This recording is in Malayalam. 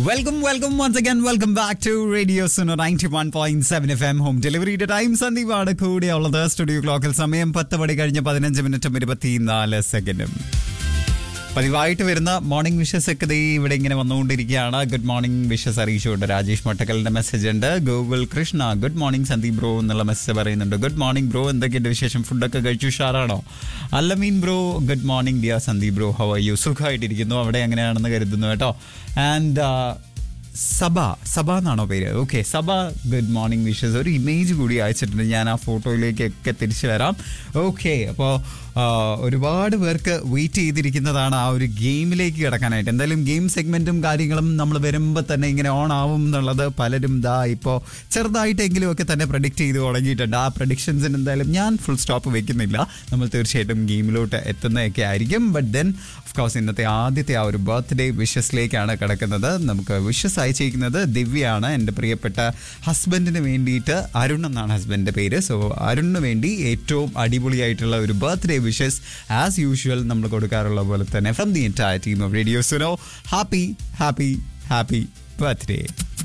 welcome welcome once again welcome back to radio Suno ninety one point seven F M home ഡെലിവറിയുടെ ടൈം സന്ദീപാണ് കൂടെയുള്ളത് സ്റ്റുഡിയോ ക്ലോക്കിൽ സമയം പത്ത് മണി കഴിഞ്ഞ് പതിനഞ്ച് മിനിറ്റും ഇരുപത്തിനാല് സെക്കൻഡും പതിവായിട്ട് വരുന്ന മോർണിംഗ് വിഷസ് ഒക്കെ ദേ ഇവിടെ ഇങ്ങനെ വന്നുകൊണ്ടിരിക്കുകയാണ് ഗുഡ് മോർണിംഗ് വിഷസ് അറിയിച്ചുകൊണ്ട് രാജേഷ് മട്ടക്കലിന്റെ മെസ്സേജ് ഉണ്ട് Google Krishna good morning Sandeep bro എന്നുള്ള മെസ്സേജ് പറയുന്നുണ്ട് ഗുഡ് മോർണിംഗ് ബ്രോ എന്തൊക്കെയുണ്ട് വിശേഷം ഫുഡൊക്കെ കഴിച്ചു ഉഷാറാണോ അല്ലമീൻ bro good morning dear Sandeep bro how you സുഖമായിട്ടിരിക്കുന്നു അവിടെ എങ്ങനെയാണെന്ന് കരുതുന്നു കേട്ടോ ആൻഡ് സഭ സഭ എന്നാണോ പേര് okay Sabha good morning wishes ഒരു ഇമേജ് കൂടി അയച്ചിട്ടുണ്ട് ഞാൻ ആ ഫോട്ടോയിലേക്കൊക്കെ തിരിച്ചു വരാം ഓക്കെ അപ്പോൾ ഒരുപാട് പേർക്ക് വെയിറ്റ് ചെയ്തിരിക്കുന്നതാണ് ആ ഒരു ഗെയിമിലേക്ക് കിടക്കാനായിട്ട് എന്തായാലും ഗെയിം സെഗ്മെന്റും കാര്യങ്ങളും നമ്മൾ വരുമ്പോൾ തന്നെ ഇങ്ങനെ ഓൺ ആവും എന്നുള്ളത് പലരും ദാ ഇപ്പോൾ ചെറുതായിട്ടെങ്കിലും ഒക്കെ തന്നെ പ്രഡിക്റ്റ് ചെയ്ത് തുടങ്ങിയിട്ടുണ്ട് ആ പ്രഡിക്ഷൻസിന് എന്തായാലും ഞാൻ ഫുൾ സ്റ്റോപ്പ് വെക്കുന്നില്ല നമ്മൾ തീർച്ചയായിട്ടും ഗെയിമിലോട്ട് എത്തുന്നതൊക്കെ ആയിരിക്കും ബട്ട് ദെൻ ഓഫ് കോഴ്സ് ഇന്നത്തെ ആദ്യത്തെ ആ ഒരു ബർത്ത്ഡേ വിഷസിലേക്കാണ് കിടക്കുന്നത് നമുക്ക് വിഷസ് അയച്ചിരിക്കുന്നത് ദിവ്യയാണ് എൻ്റെ പ്രിയപ്പെട്ട ഹസ്ബൻഡിന് വേണ്ടിയിട്ട് അരുൺ എന്നാണ് ഹസ്ബൻഡിൻ്റെ പേര് സോ അരുണിന് വേണ്ടി ഏറ്റവും അടിപൊളിയായിട്ടുള്ള ഒരു ബർത്ത്ഡേ വിഷസ് ആസ് യൂഷ്വൽ നമ്മൾ കൊടുക്കാറുള്ള പോലെ തന്നെ from the entire team of radio Suno happy happy happy birthday